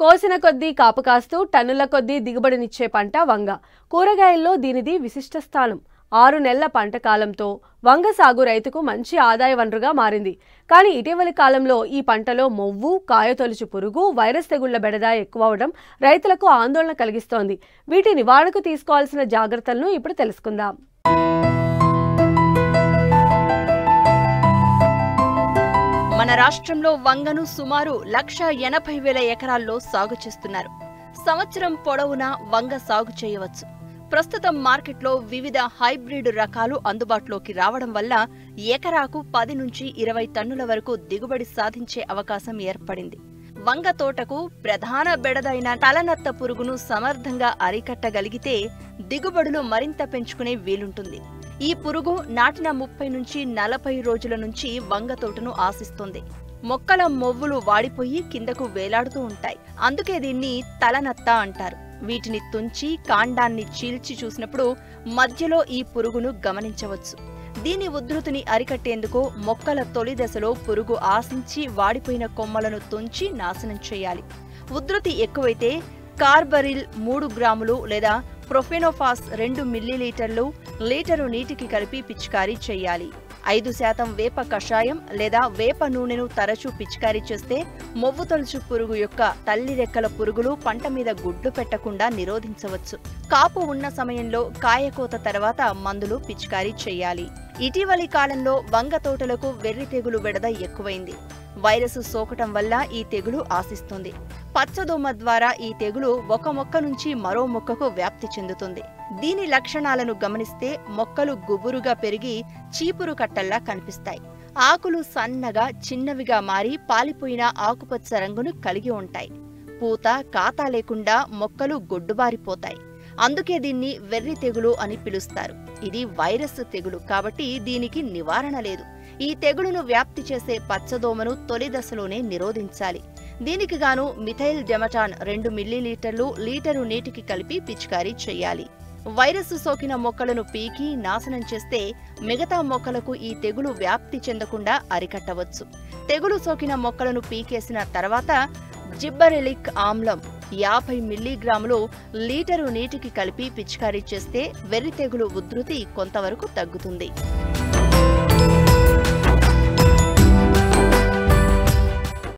కోసిన కొద్దీ కాపు కాస్తూ టన్నుల కొద్దీ దిగుబడినిచ్చే పంట వంగ కూరగాయల్లో దీనిది విశిష్ట స్థానం ఆరు నెలల పంట కాలంతో వంగ సాగు రైతుకు మంచి ఆదాయ వనరుగా మారింది కానీ ఇటీవలి కాలంలో ఈ పంటలో మొవ్వు కాయతొలుచు పురుగు వైరస్ తెగుళ్ల బెడద ఎక్కువ అవడం రైతులకు ఆందోళన కలిగిస్తోంది వీటి నివారణకు తీసుకోవాల్సిన జాగ్రత్తలను ఇప్పుడు తెలుసుకుందాం మన రాష్ట్రంలో వంగను సుమారు లక్ష ఎనభై వేల ఎకరాల్లో సాగు చేస్తున్నారు సంవత్సరం పొడవునా వంగ సాగు చేయవచ్చు ప్రస్తుతం మార్కెట్లో వివిధ హైబ్రిడ్ రకాలు అందుబాటులోకి రావడం వల్ల ఎకరాకు పది నుంచి ఇరవై టన్నుల వరకు దిగుబడి సాధించే అవకాశం ఏర్పడింది వంగ తోటకు ప్రధాన బెడదైన తలనత్త పురుగును సమర్థంగా అరికట్టగలిగితే దిగుబడులు మరింత పెంచుకునే వీలుంటుంది ఈ పురుగు నాటిన ముప్పై నుంచి నలభై రోజుల నుంచి వంగ తోటను ఆశిస్తుంది మొక్కల మొవ్వులు వాడిపోయి కిందకు వేలాడుతూ ఉంటాయి అందుకే దీన్ని తలనత్త అంటారు వీటిని తుంచి కాండాన్ని చీల్చి చూసినప్పుడు మధ్యలో ఈ పురుగును గమనించవచ్చు దీని ఉధృతిని అరికట్టేందుకు మొక్కల తొలి దశలో పురుగు ఆశించి వాడిపోయిన కొమ్మలను తుంచి నాశనం చేయాలి ఉధృతి ఎక్కువైతే కార్బరిల్ మూడు గ్రాములు లేదా ప్రొఫెనోఫాస్ రెండు మిల్లీలీటర్లు లీటరు నీటికి కలిపి పిచికారీ చేయాలి ఐదు శాతం వేప కషాయం లేదా వేప నూనెను తరచూ పిచికారీ చేస్తే మొవ్వు తొలుచు పురుగు యొక్క తల్లి రెక్కల పురుగులు పంట మీద గుడ్లు పెట్టకుండా నిరోధించవచ్చు కాపు ఉన్న సమయంలో కాయకోత తర్వాత మందులు పిచికారీ చేయాలి ఇటీవలి కాలంలో వంగ తోటలకు వెర్రి తెగులు బెడద ఎక్కువైంది వైరస్ సోకటం వల్ల ఈ తెగులు ఆశిస్తుంది పచ్చదోమ ద్వారా ఈ తెగులు ఒక మొక్క నుంచి మరో మొక్కకు వ్యాప్తి చెందుతుంది దీని లక్షణాలను గమనిస్తే మొక్కలు గుబురుగా పెరిగి చీపురు కట్టల్లా కనిపిస్తాయి ఆకులు సన్నగా చిన్నవిగా మారి పాలిపోయిన ఆకుపచ్చ రంగును కలిగి ఉంటాయి పూత కాతా లేకుండా మొక్కలు గొడ్డుబారిపోతాయి అందుకే దీన్ని వెర్రి తెగులు అని పిలుస్తారు ఇది వైరస్ తెగులు కాబట్టి దీనికి నివారణ లేదు ఈ తెగులును వ్యాప్తి చేసే పచ్చదోమను తొలి దశలోనే నిరోధించాలి దీనికి గాను మిథైల్ డెమటాన్ రెండు మిల్లీలీటర్లు లీటరు నీటికి కలిపి పిచికారీ చేయాలి వైరస్ సోకిన మొక్కలను పీకి నాశనం చేస్తే మిగతా మొక్కలకు ఈ తెగులు వ్యాప్తి చెందకుండా అరికట్టవచ్చు తెగులు సోకిన మొక్కలను పీకేసిన తర్వాత జిబ్బరెలిక్ ఆమ్లం యాభై మిల్లీగ్రాములు లీటరు నీటికి కలిపి పిచికారీ చేస్తే వెర్రి తెగులు ఉధృతి కొంతవరకు తగ్గుతుంది